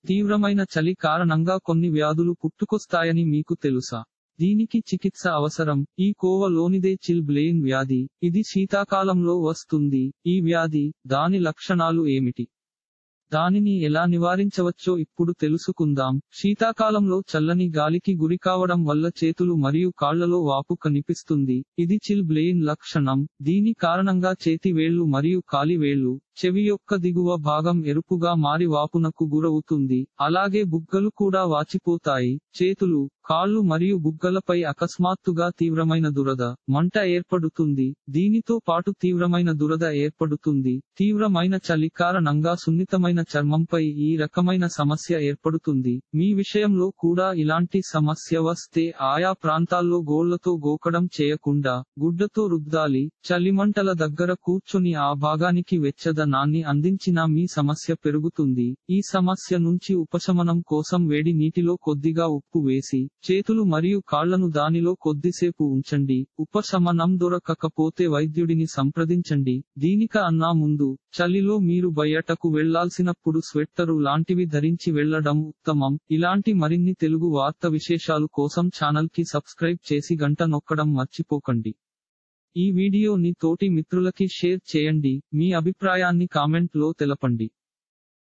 తీవ్రమైన చలి కారణంగా కొన్ని వ్యాధులు పుట్టుకొస్తాయని మీకు తెలుసా దీనికి చికిత్స అవసరం ఈ కోవలోనిదే చిల్ బ్లెయిన్ వ్యాధి ఇది శీతాకాలంలో వస్తుంది ఈ వ్యాధి దాని లక్షణాలు ఏమిటి దానిని ఎలా నివారించవచ్చో ఇప్పుడు తెలుసుకుందాం శీతాకాలంలో చల్లని గాలికి గురికావడం వల్ల చేతులు మరియు కాళ్లలో వాపు కనిపిస్తుంది ఇది చిల్ బ్లెయిన్ లక్షణం దీని కారణంగా చేతి వేళ్లు మరియు కాలి వేళ్లు చెవి యొక్క దిగువ భాగం ఎరుపుగా మారి వాపునకు గురవుతుంది అలాగే బుగ్గలు కూడా వాచిపోతాయి చేతులు కాళ్ళు మరియు బుగ్గలపై అకస్మాత్తుగా తీవ్రమైన దురద మంట ఏర్పడుతుంది దీనితో పాటు తీవ్రమైన దురద ఏర్పడుతుంది తీవ్రమైన చలి కారణంగా సున్నితమైన చర్మంపై ఈ రకమైన సమస్య ఏర్పడుతుంది మీ విషయంలో కూడా ఇలాంటి సమస్య వస్తే ఆయా ప్రాంతాల్లో గోళ్లతో గోకడం చేయకుండా గుడ్డతో రుద్దాలి చలిమంటల దగ్గర కూర్చొని ఆ భాగానికి వెచ్చదనాన్ని అందించినా మీ సమస్య పెరుగుతుంది ఈ సమస్య నుంచి ఉపశమనం కోసం వేడి నీటిలో కొద్దిగా ఉప్పు వేసి చేతులు మరియు కాళ్లను దానిలో కొద్దిసేపు ఉంచండి ఉపశమనం దొరకకపోతే వైద్యుడిని సంప్రదించండి దీనిక అన్నా ముందు చలిలో మీరు బయటకు వెళ్లాల్సినప్పుడు స్వెట్టరు లాంటివి ధరించి వెళ్లడం ఉత్తమం ఇలాంటి మరిన్ని తెలుగు వార్త విశేషాలు కోసం ఛానల్ కి సబ్స్క్రైబ్ చేసి గంట నొక్కడం మర్చిపోకండి ఈ వీడియోని తోటి మిత్రులకి షేర్ చేయండి మీ అభిప్రాయాన్ని కామెంట్ లో తెలపండి